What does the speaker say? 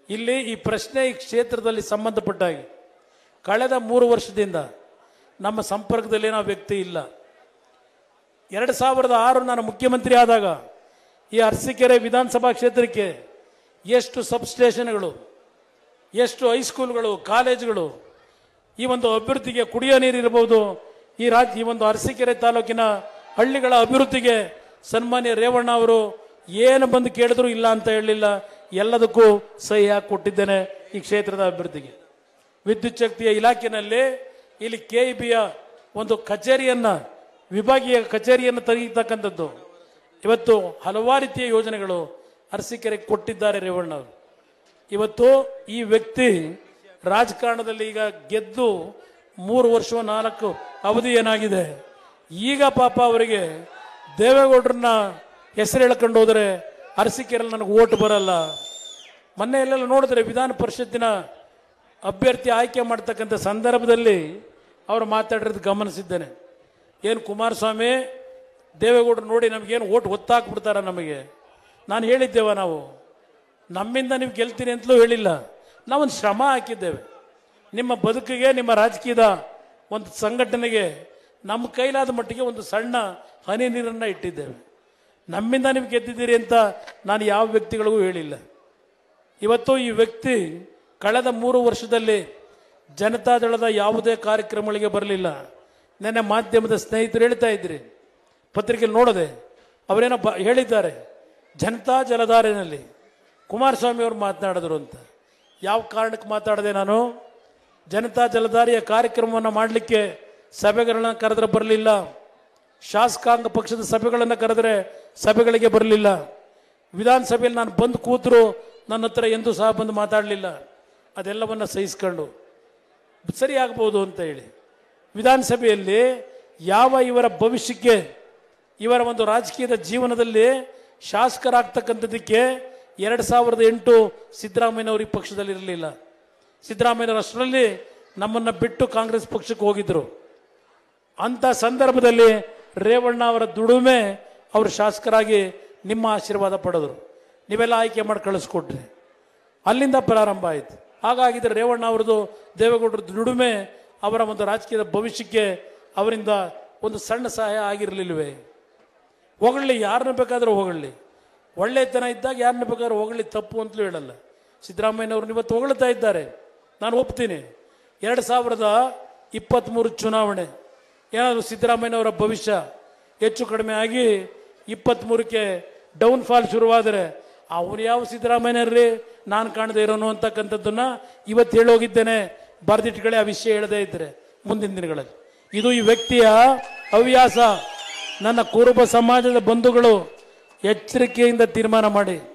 ಇಲ್ಲಿ ಈ ಪ್ರಶ್ನೆ ಈ ಕ್ಷೇತ್ರದಲ್ಲಿ ಸಂಬಂಧಪಟ್ಟ ಹಾಗೆ ಕಳೆದ ಮೂರು ವರ್ಷದಿಂದ ನಮ್ಮ ಸಂಪರ್ಕದಲ್ಲಿ ಏನೋ ವ್ಯಕ್ತಿ ಇಲ್ಲ ಎರಡು ಸಾವಿರದ ಆರು ನಾನು ಮುಖ್ಯಮಂತ್ರಿ ಆದಾಗ ಈ ಅರಸೀಕೆರೆ ವಿಧಾನಸಭಾ ಕ್ಷೇತ್ರಕ್ಕೆ ಎಷ್ಟು ಸಬ್ಸ್ಟೇಷನ್ಗಳು ಎಷ್ಟು ಹೈಸ್ಕೂಲ್ಗಳು ಕಾಲೇಜುಗಳು ಈ ಒಂದು ಅಭಿವೃದ್ಧಿಗೆ ಕುಡಿಯೋ ನೀರು ಇರಬಹುದು ಈ ರಾಜ್ಯ ಈ ಒಂದು ಅರಸೀಕೆರೆ ತಾಲೂಕಿನ ಹಳ್ಳಿಗಳ ಅಭಿವೃದ್ಧಿಗೆ ಸನ್ಮಾನ್ಯ ರೇವಣ್ಣ ಅವರು ಏನು ಬಂದು ಕೇಳಿದ್ರು ಇಲ್ಲ ಅಂತ ಹೇಳಲಿಲ್ಲ ಎಲ್ಲದಕ್ಕೂ ಸಹಿ ಹಾಕಿ ಕೊಟ್ಟಿದ್ದೇನೆ ಈ ಕ್ಷೇತ್ರದ ಅಭಿವೃದ್ಧಿಗೆ ವಿದ್ಯುತ್ ಶಕ್ತಿಯ ಇಲಾಖೆಯಲ್ಲಿ ಇಲ್ಲಿ ಕೆ ಇ ಬಿಯ ಒಂದು ಕಚೇರಿಯನ್ನ ವಿಭಾಗೀಯ ಕಚೇರಿಯನ್ನು ತೆಗೆಯತಕ್ಕಂಥದ್ದು ಇವತ್ತು ಹಲವಾರು ರೀತಿಯ ಯೋಜನೆಗಳು ಅರಸೀಕೆರೆಗೆ ಕೊಟ್ಟಿದ್ದಾರೆ ರೇವಣ್ಣ ಅವರು ಇವತ್ತು ಈ ವ್ಯಕ್ತಿ ರಾಜಕಾರಣದಲ್ಲಿ ಈಗ ಗೆದ್ದು ಮೂರು ವರ್ಷ ನಾಲ್ಕು ಅವಧಿ ಏನಾಗಿದೆ ಈಗ ಪಾಪ ಅವರಿಗೆ ದೇವೇಗೌಡರನ್ನ ಹೆಸರು ಹೇಳ್ಕೊಂಡು ಹೋದರೆ ಅರಸೀಕೆರೆಯಲ್ಲಿ ನನಗೆ ಓಟ್ ಬರಲ್ಲ ಮೊನ್ನೆ ಎಲ್ಲೆಲ್ಲ ನೋಡಿದ್ರೆ ವಿಧಾನ ಪರಿಷತ್ತಿನ ಅಭ್ಯರ್ಥಿ ಆಯ್ಕೆ ಮಾಡ್ತಕ್ಕಂಥ ಸಂದರ್ಭದಲ್ಲಿ ಅವರು ಮಾತಾಡಿರೋದು ಗಮನಿಸಿದ್ದೇನೆ ಏನು ಕುಮಾರಸ್ವಾಮಿ ದೇವೇಗೌಡರು ನೋಡಿ ನಮಗೇನು ಓಟ್ ಒತ್ತಾಕ್ಬಿಡ್ತಾರ ನಮಗೆ ನಾನು ಹೇಳಿದ್ದೇವ ನಾವು ನಮ್ಮಿಂದ ನೀವು ಗೆಲ್ತೀನಿ ಅಂತಲೂ ಹೇಳಿಲ್ಲ ನಾವೊಂದು ಶ್ರಮ ಹಾಕಿದ್ದೇವೆ ನಿಮ್ಮ ಬದುಕಿಗೆ ನಿಮ್ಮ ರಾಜಕೀಯದ ಒಂದು ಸಂಘಟನೆಗೆ ನಮ್ಮ ಕೈಲಾದ ಮಟ್ಟಿಗೆ ಒಂದು ಸಣ್ಣ ಹನಿ ನೀರನ್ನು ಇಟ್ಟಿದ್ದೇವೆ ನಮ್ಮಿಂದ ನೀವು ಗೆದ್ದಿದ್ದೀರಿ ಅಂತ ನಾನು ಯಾವ ವ್ಯಕ್ತಿಗಳಿಗೂ ಹೇಳಿಲ್ಲ ಇವತ್ತು ಈ ವ್ಯಕ್ತಿ ಕಳೆದ ಮೂರು ವರ್ಷದಲ್ಲಿ ಜನತಾದಳದ ಯಾವುದೇ ಕಾರ್ಯಕ್ರಮಗಳಿಗೆ ಬರಲಿಲ್ಲ ನೆನ್ನೆ ಮಾಧ್ಯಮದ ಸ್ನೇಹಿತರು ಹೇಳ್ತಾ ಇದ್ರಿ ಪತ್ರಿಕೆಯಲ್ಲಿ ನೋಡದೆ ಅವರೇನೋ ಬ ಹೇಳಿದ್ದಾರೆ ಜನತಾ ಜಲಧಾರೆಯಲ್ಲಿ ಕುಮಾರಸ್ವಾಮಿ ಅವರು ಮಾತನಾಡಿದ್ರು ಅಂತ ಯಾವ ಕಾರಣಕ್ಕೆ ಮಾತಾಡದೆ ನಾನು ಜನತಾ ಜಲಧಾರಿಯ ಕಾರ್ಯಕ್ರಮವನ್ನು ಮಾಡಲಿಕ್ಕೆ ಸಭೆಗಳನ್ನ ಕರೆದ್ರೆ ಬರಲಿಲ್ಲ ಶಾಸಕಾಂಗ ಪಕ್ಷದ ಸಭೆಗಳನ್ನು ಕರೆದ್ರೆ ಸಭೆಗಳಿಗೆ ಬರಲಿಲ್ಲ ವಿಧಾನಸಭೆಯಲ್ಲಿ ನಾನು ಬಂದು ಕೂತರು ನನ್ನ ಹತ್ರ ಎಂದೂ ಸಹ ಬಂದು ಮಾತಾಡಲಿಲ್ಲ ಅದೆಲ್ಲವನ್ನು ಸಹಿಸ್ಕೊಂಡು ಸರಿ ಆಗ್ಬೋದು ಅಂತ ಹೇಳಿ ವಿಧಾನಸಭೆಯಲ್ಲಿ ಯಾವ ಇವರ ಭವಿಷ್ಯಕ್ಕೆ ಇವರ ಒಂದು ರಾಜಕೀಯದ ಜೀವನದಲ್ಲಿ ಶಾಸಕರಾಗ್ತಕ್ಕಂಥದ್ದಕ್ಕೆ ಎರಡು ಸಾವಿರದ ಎಂಟು ಸಿದ್ದರಾಮಯ್ಯನವರು ಈ ಪಕ್ಷದಲ್ಲಿ ಇರಲಿಲ್ಲ ಸಿದ್ದರಾಮಯ್ಯನವರು ಅಷ್ಟರಲ್ಲಿ ನಮ್ಮನ್ನು ಬಿಟ್ಟು ಕಾಂಗ್ರೆಸ್ ಪಕ್ಷಕ್ಕೆ ಹೋಗಿದ್ರು ಅಂಥ ಸಂದರ್ಭದಲ್ಲಿ ರೇವಣ್ಣ ಅವರ ದುಡಿಮೆ ಅವರು ಶಾಸಕರಾಗಿ ನಿಮ್ಮ ಆಶೀರ್ವಾದ ಪಡೆದರು ನೀವೆಲ್ಲ ಆಯ್ಕೆ ಮಾಡಿ ಕಳಿಸ್ಕೊಟ್ರಿ ಅಲ್ಲಿಂದ ಪ್ರಾರಂಭ ಆಯಿತು ಹಾಗಾಗಿದ್ರೆ ರೇವಣ್ಣ ಅವರದು ದೇವೇಗೌಡರ ದುಡಿಮೆ ಅವರ ಒಂದು ರಾಜಕೀಯದ ಭವಿಷ್ಯಕ್ಕೆ ಅವರಿಂದ ಒಂದು ಸಣ್ಣ ಸಹಾಯ ಆಗಿರಲಿಲ್ವೇ ಹೊಗಳ್ಳಿ ಯಾರನ್ನ ಬೇಕಾದರೂ ಹೊಗಳ್ಳಿ ಒಳ್ಳೆತನ ಇದ್ದಾಗ ಯಾರನ್ನ ಬೇಕಾದ್ರೂ ಹೊಗಳ್ಳಿ ತಪ್ಪು ಅಂತಲೂ ಹೇಳಲ್ಲ ಸಿದ್ದರಾಮಯ್ಯನವ್ರನ್ನ ಇವತ್ತು ಹೊಗಳ್ತಾ ಇದ್ದಾರೆ ನಾನು ಒಪ್ತೀನಿ ಎರಡು ಸಾವಿರದ ಇಪ್ಪತ್ತ್ಮೂರು ಚುನಾವಣೆ ಏನಾದರೂ ಸಿದ್ದರಾಮಯ್ಯನವರ ಭವಿಷ್ಯ ಹೆಚ್ಚು ಕಡಿಮೆ ಆಗಿ ಇಪ್ಪತ್ತ್ಮೂರಕ್ಕೆ ಡೌನ್ ಫಾಲ್ ಶುರುವಾದರೆ ಅವನು ಯಾವ ಸಿದ್ದರಾಮಯ್ಯರ್ರಿ ನಾನು ಕಾಣದೇ ಇರೋನು ಅಂತಕ್ಕಂಥದ್ದನ್ನ ಇವತ್ತು ಹೇಳೋಗಿದ್ದೇನೆ ಬರೆದಿಟ್ಗಳೇ ಆ ವಿಷಯ ಹೇಳದೇ ಇದ್ದರೆ ಮುಂದಿನ ದಿನಗಳಲ್ಲಿ ಇದು ಈ ವ್ಯಕ್ತಿಯ ಹವ್ಯಾಸ ನನ್ನ ಕುರುಬ ಸಮಾಜದ ಬಂಧುಗಳು ಎಚ್ಚರಿಕೆಯಿಂದ ತೀರ್ಮಾನ ಮಾಡಿ